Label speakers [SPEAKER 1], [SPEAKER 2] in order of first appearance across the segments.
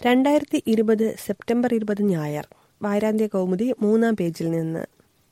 [SPEAKER 1] രണ്ടായിരത്തി ഇരുപത് സെപ്റ്റംബർ ഇരുപത് ഞായർ വാരാന്ത്യ കൗമുദി മൂന്നാം പേജിൽ നിന്ന്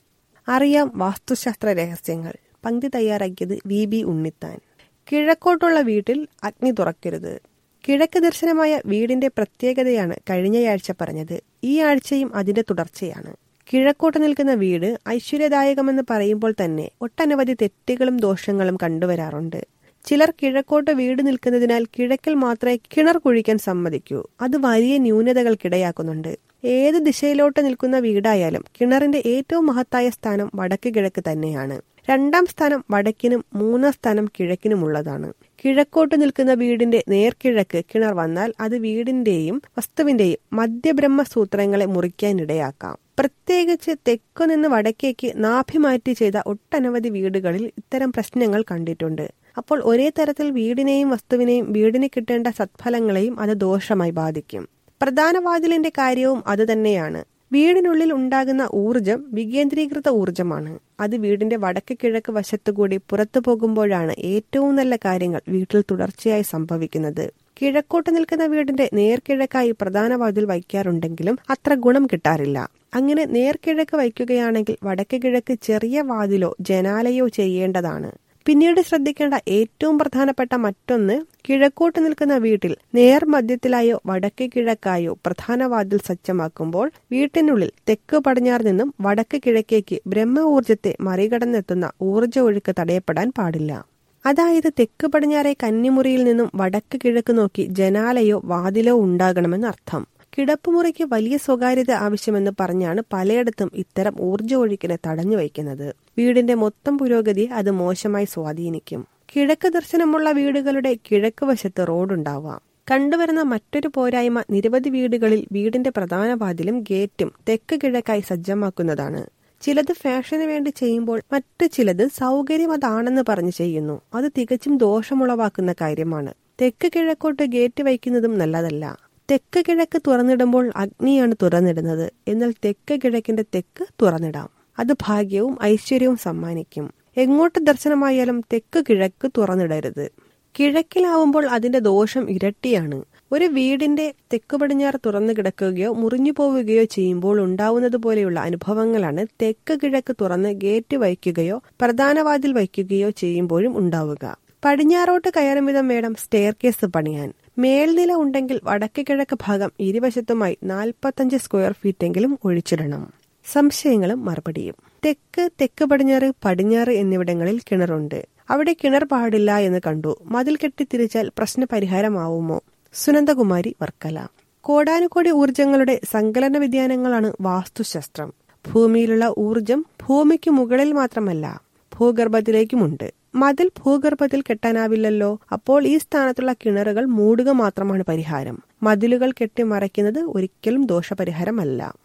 [SPEAKER 1] അറിയാം വാസ്തുശാസ്ത്ര രഹസ്യങ്ങൾ പങ്ക്തി തയ്യാറാക്കിയത് വി ബി ഉണ്ണിത്താൻ കിഴക്കോട്ടുള്ള വീട്ടിൽ അഗ്നി തുറക്കരുത് കിഴക്ക് ദർശനമായ വീടിന്റെ പ്രത്യേകതയാണ് കഴിഞ്ഞയാഴ്ച പറഞ്ഞത് ഈ ആഴ്ചയും അതിന്റെ തുടർച്ചയാണ് കിഴക്കോട്ട് നിൽക്കുന്ന വീട് ഐശ്വര്യദായകമെന്ന് പറയുമ്പോൾ തന്നെ ഒട്ടനവധി തെറ്റുകളും ദോഷങ്ങളും കണ്ടുവരാറുണ്ട് ചിലർ കിഴക്കോട്ട് വീട് നിൽക്കുന്നതിനാൽ കിഴക്കിൽ മാത്രമേ കിണർ കുഴിക്കാൻ സമ്മതിക്കൂ അത് വലിയ ന്യൂനതകൾക്കിടയാക്കുന്നുണ്ട് ഏത് ദിശയിലോട്ട് നിൽക്കുന്ന വീടായാലും കിണറിന്റെ ഏറ്റവും മഹത്തായ സ്ഥാനം വടക്ക് കിഴക്ക് തന്നെയാണ് രണ്ടാം സ്ഥാനം വടക്കിനും മൂന്നാം സ്ഥാനം കിഴക്കിനുമുള്ളതാണ് കിഴക്കോട്ട് നിൽക്കുന്ന വീടിന്റെ നേർക്കിഴക്ക് കിണർ വന്നാൽ അത് വീടിന്റെയും വസ്തുവിന്റെയും മധ്യബ്രഹ്മ സൂത്രങ്ങളെ മുറിക്കാനിടയാക്കാം പ്രത്യേകിച്ച് തെക്കു നിന്ന് വടക്കേക്ക് നാഭി മാറ്റി ചെയ്ത ഒട്ടനവധി വീടുകളിൽ ഇത്തരം പ്രശ്നങ്ങൾ കണ്ടിട്ടുണ്ട് അപ്പോൾ ഒരേ തരത്തിൽ വീടിനെയും വസ്തുവിനെയും വീടിന് കിട്ടേണ്ട സത്ഫലങ്ങളെയും അത് ദോഷമായി ബാധിക്കും പ്രധാന വാതിലിന്റെ കാര്യവും അതുതന്നെയാണ് വീടിനുള്ളിൽ ഉണ്ടാകുന്ന ഊർജം വികേന്ദ്രീകൃത ഊർജമാണ് അത് വീടിന്റെ വടക്ക് കിഴക്ക് വശത്തുകൂടി പുറത്തു പോകുമ്പോഴാണ് ഏറ്റവും നല്ല കാര്യങ്ങൾ വീട്ടിൽ തുടർച്ചയായി സംഭവിക്കുന്നത് കിഴക്കോട്ട് നിൽക്കുന്ന വീടിന്റെ നേർക്കിഴക്കായി പ്രധാന വാതിൽ വയ്ക്കാറുണ്ടെങ്കിലും അത്ര ഗുണം കിട്ടാറില്ല അങ്ങനെ നേർക്കിഴക്ക് വയ്ക്കുകയാണെങ്കിൽ വടക്ക് കിഴക്ക് ചെറിയ വാതിലോ ജനാലയോ ചെയ്യേണ്ടതാണ് പിന്നീട് ശ്രദ്ധിക്കേണ്ട ഏറ്റവും പ്രധാനപ്പെട്ട മറ്റൊന്ന് കിഴക്കോട്ട് നിൽക്കുന്ന വീട്ടിൽ നേർമധ്യത്തിലായോ വടക്ക് കിഴക്കായോ പ്രധാന വാതിൽ സജ്ജമാക്കുമ്പോൾ വീട്ടിനുള്ളിൽ തെക്ക് പടിഞ്ഞാറ് നിന്നും വടക്ക് കിഴക്കേക്ക് ബ്രഹ്മ ഊർജത്തെ മറികടന്നെത്തുന്ന ഊർജ ഒഴുക്ക് തടയപ്പെടാൻ പാടില്ല അതായത് തെക്ക് പടിഞ്ഞാറെ കന്നിമുറിയിൽ നിന്നും വടക്ക് കിഴക്ക് നോക്കി ജനാലയോ വാതിലോ ഉണ്ടാകണമെന്ന് അർത്ഥം കിടപ്പുമുറിക്ക് വലിയ സ്വകാര്യത ആവശ്യമെന്ന് പറഞ്ഞാണ് പലയിടത്തും ഇത്തരം ഊർജ്ജ ഒഴുക്കിനെ തടഞ്ഞു വയ്ക്കുന്നത് വീടിന്റെ മൊത്തം പുരോഗതിയെ അത് മോശമായി സ്വാധീനിക്കും കിഴക്ക് ദർശനമുള്ള വീടുകളുടെ കിഴക്ക് വശത്ത് റോഡുണ്ടാവാം കണ്ടുവരുന്ന മറ്റൊരു പോരായ്മ നിരവധി വീടുകളിൽ വീടിന്റെ പ്രധാന വാതിലും ഗേറ്റും തെക്ക് കിഴക്കായി സജ്ജമാക്കുന്നതാണ് ചിലത് ഫാഷന് വേണ്ടി ചെയ്യുമ്പോൾ മറ്റു ചിലത് സൗകര്യം അതാണെന്ന് പറഞ്ഞ് ചെയ്യുന്നു അത് തികച്ചും ദോഷമുളവാക്കുന്ന കാര്യമാണ് തെക്ക് കിഴക്കോട്ട് ഗേറ്റ് വയ്ക്കുന്നതും നല്ലതല്ല തെക്ക് കിഴക്ക് തുറന്നിടുമ്പോൾ അഗ്നിയാണ് തുറന്നിടുന്നത് എന്നാൽ തെക്ക് കിഴക്കിന്റെ തെക്ക് തുറന്നിടാം അത് ഭാഗ്യവും ഐശ്വര്യവും സമ്മാനിക്കും എങ്ങോട്ട് ദർശനമായാലും തെക്ക് കിഴക്ക് തുറന്നിടരുത് കിഴക്കിലാവുമ്പോൾ അതിന്റെ ദോഷം ഇരട്ടിയാണ് ഒരു വീടിന്റെ തെക്ക് പടിഞ്ഞാറ് തുറന്നു കിടക്കുകയോ മുറിഞ്ഞു പോവുകയോ ചെയ്യുമ്പോൾ ഉണ്ടാവുന്നത് പോലെയുള്ള അനുഭവങ്ങളാണ് തെക്ക് കിഴക്ക് തുറന്ന് ഗേറ്റ് വയ്ക്കുകയോ പ്രധാന വാതിൽ വയ്ക്കുകയോ ചെയ്യുമ്പോഴും ഉണ്ടാവുക പടിഞ്ഞാറോട്ട് കയറും വിധം വേണം സ്റ്റെയർ കേസ് പണിയാൻ മേൽനില ഉണ്ടെങ്കിൽ വടക്ക് കിഴക്ക് ഭാഗം ഇരുവശത്തുമായി നാൽപ്പത്തഞ്ച് സ്ക്വയർ ഫീറ്റെങ്കിലും ഒഴിച്ചിടണം സംശയങ്ങളും മറുപടിയും തെക്ക് തെക്ക് പടിഞ്ഞാറ് പടിഞ്ഞാറ് എന്നിവിടങ്ങളിൽ കിണറുണ്ട് അവിടെ കിണർ പാടില്ല എന്ന് കണ്ടു മതിൽ കെട്ടി തിരിച്ചാൽ പ്രശ്ന പരിഹാരമാവുമോ സുനന്ദകുമാരി വർക്കല കോടാനുകോടി ഊർജങ്ങളുടെ സങ്കലന വ്യതിയാനങ്ങളാണ് വാസ്തുശാസ്ത്രം ഭൂമിയിലുള്ള ഊർജം ഭൂമിക്ക് മുകളിൽ മാത്രമല്ല ഭൂഗർഭത്തിലേക്കുമുണ്ട് മതിൽ ഭൂഗർഭത്തിൽ കെട്ടാനാവില്ലല്ലോ അപ്പോൾ ഈ സ്ഥാനത്തുള്ള കിണറുകൾ മൂടുക മാത്രമാണ് പരിഹാരം മതിലുകൾ കെട്ടി മറയ്ക്കുന്നത് ഒരിക്കലും ദോഷപരിഹാരമല്ല